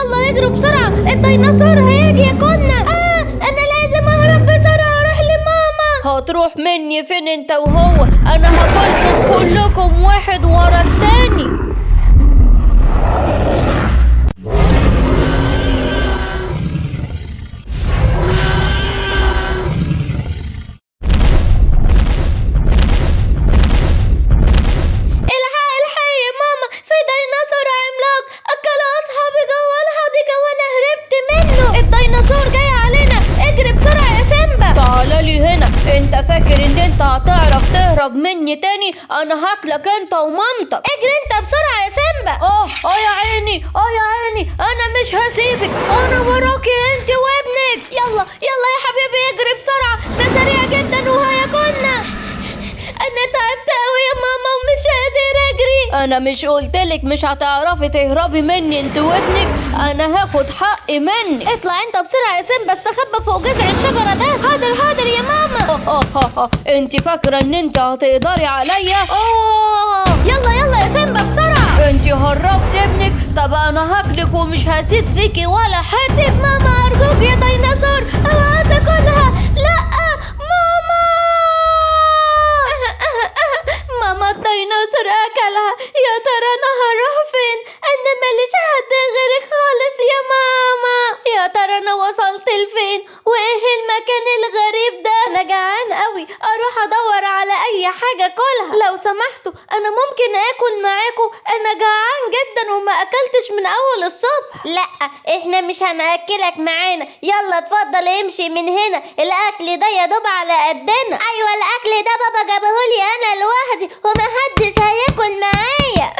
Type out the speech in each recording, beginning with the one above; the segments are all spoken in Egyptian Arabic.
يلا اجروا بسرعة الديناصور هيجي ياكلنا آه انا لازم اهرب بسرعة اروح لماما هتروح مني فين انت وهو انا هاكلكم كلكم واحد ورا التاني الحق الحق يا ماما في ديناصور عملاق اكل اصحابي جوه الحديقة وانا هربت منه الديناصور جاي علينا اجري بسرعة يا سيمبا تعال لي هنا انت فاكر ان انت هتعرف تهرب مني تاني انا هاكلك انت ومامتك اجري انت بسرعة يا سيمبا اه اه يا عيني اه يا عيني انا مش هسيبك انا وراكي انت وابنك يلا يلا يا حبيبي اجري بسرعة ده سريع جدا وهياكلنا انا تعبت قوي يا ماما ومش قادر اجري انا مش قلتلك مش هتعرفي تهربي مني انت وابنك انا هاخد حقي منك اطلع انت بسرعة يا سيمبا استخبى فوق جذع الشجرة ده حاضر حاضر يا ماما انت فاكرة ان انت هتقدري عليا اه يلا يلا يا سيمبا بسرعة انت هربت ابنك طب انا هاكلك ومش هسيب فيكي ولا حاجة سيب ماما ارجوك يا ديناصور اوعى تاكلها لا ماما ماما الديناصور اكلها يا ترى انا هروح فين انا ماليش حد غيرك خالص يا ماما يا ترى انا وصلت لفين وايه المكان الغريب ده انا جعان قوي اروح ادور على اي حاجه اكلها لو سمحتوا انا ممكن اكل معاكم انا جعان جدا وما اكلتش من اول الصبح لا احنا مش هناكلك معانا يلا اتفضل امشي من هنا الاكل ده يا دوب على قدنا ايوه الاكل ده بابا جابهولي انا لوحدي ومحدش هياكل معايا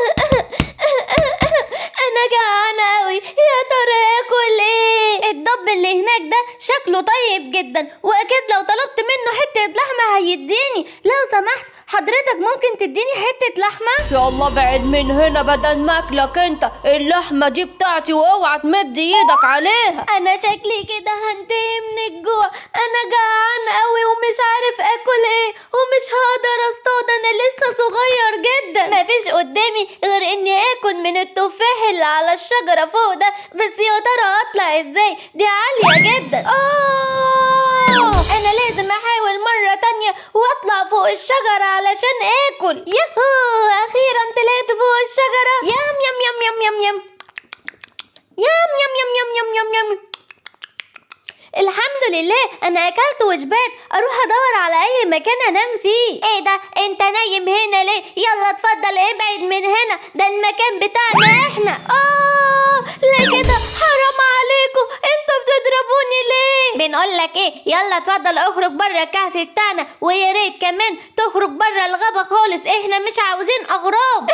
انا جعانه قوي يا ترى اكل ايه الدب اللي هناك ده شكله طيب جدا واكيد لو طلبت منه حته لحمه هيديني لو سمحت حضرتك ممكن تديني حته لحمه يلا بعد من هنا بدل ما اكلك انت اللحمة دي بتاعتي واوعى تمد ايدك عليها انا شكلي كده هنتهي من الجوع انا جعان قوي ومش عارف اكل ايه ومش هقدر اصطاد انا لسه صغير جدا مفيش قدامي غير اني اكل من التفاح اللي على الشجرة فوق ده بس يا ترى اطلع ازاي دي عالية جدا اه انا لازم احاول مرة تانية واطلع فوق الشجرة علشان اكل يهو اخيرا طلعت فوق الشجرة يم يم يم يم يم يم يم يم يم يم يم يم يم الحمد لله انا اكلت وشبعت اروح ادور على اي مكان انام فيه ايه ده انت نايم هنا ليه يلا اتفضل ابعد من هنا ده المكان بتاعنا احنا اه ليه كده حرام عليكم انتوا بتضربوني ليه بنقول لك ايه يلا اتفضل اخرج بره الكهف بتاعنا ويا ريت كمان تخرج بره الغابه خالص احنا مش عاوزين اغراب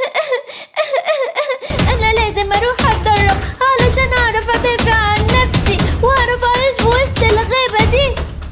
انا لازم اروح اتدرب علشان اعرف ادافع عن نفسي واعرف اعيش في وسط الغابه دي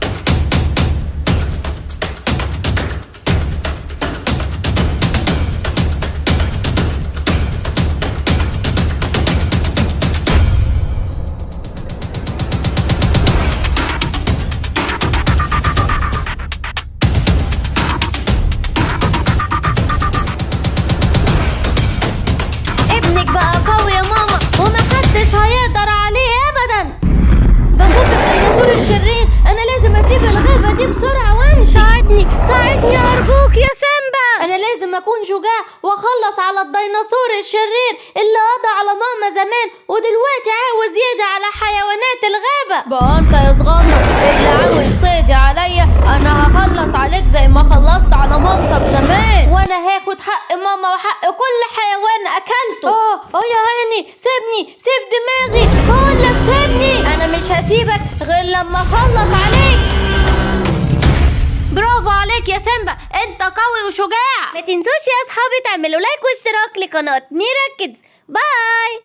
ابنك بقى قوي يا ماما ومحدش هيقدر عليه ابدا ده صوت الديناصور الشرير انا لازم اسيب الغابه دي بسرعه وامشي ساعدني ساعدني ارجوك يا سيمبا انا لازم اكون شجاع واخلص على الديناصور الشرير اللي قضى على ماما زمان ودلوقتي عاوز يقضي على حيوانات الغابه بقى انت يا صغنن اللي عاوز تقضي عليا انا هخلص عليك زي ما خلصت على مامتك زمان وانا هاخد حق ماما وحق كل حيوان اكلته اه اه يا عيني سيبني سيب دماغي بقول لك سيبني انا مش هسيبك غير لما اخلص عليك برافو عليك يا سيمبا انت قوي وشجاع ما تنسوش يا اصحابي تعملوا لايك واشتراك لقناه ميرا كيدز باي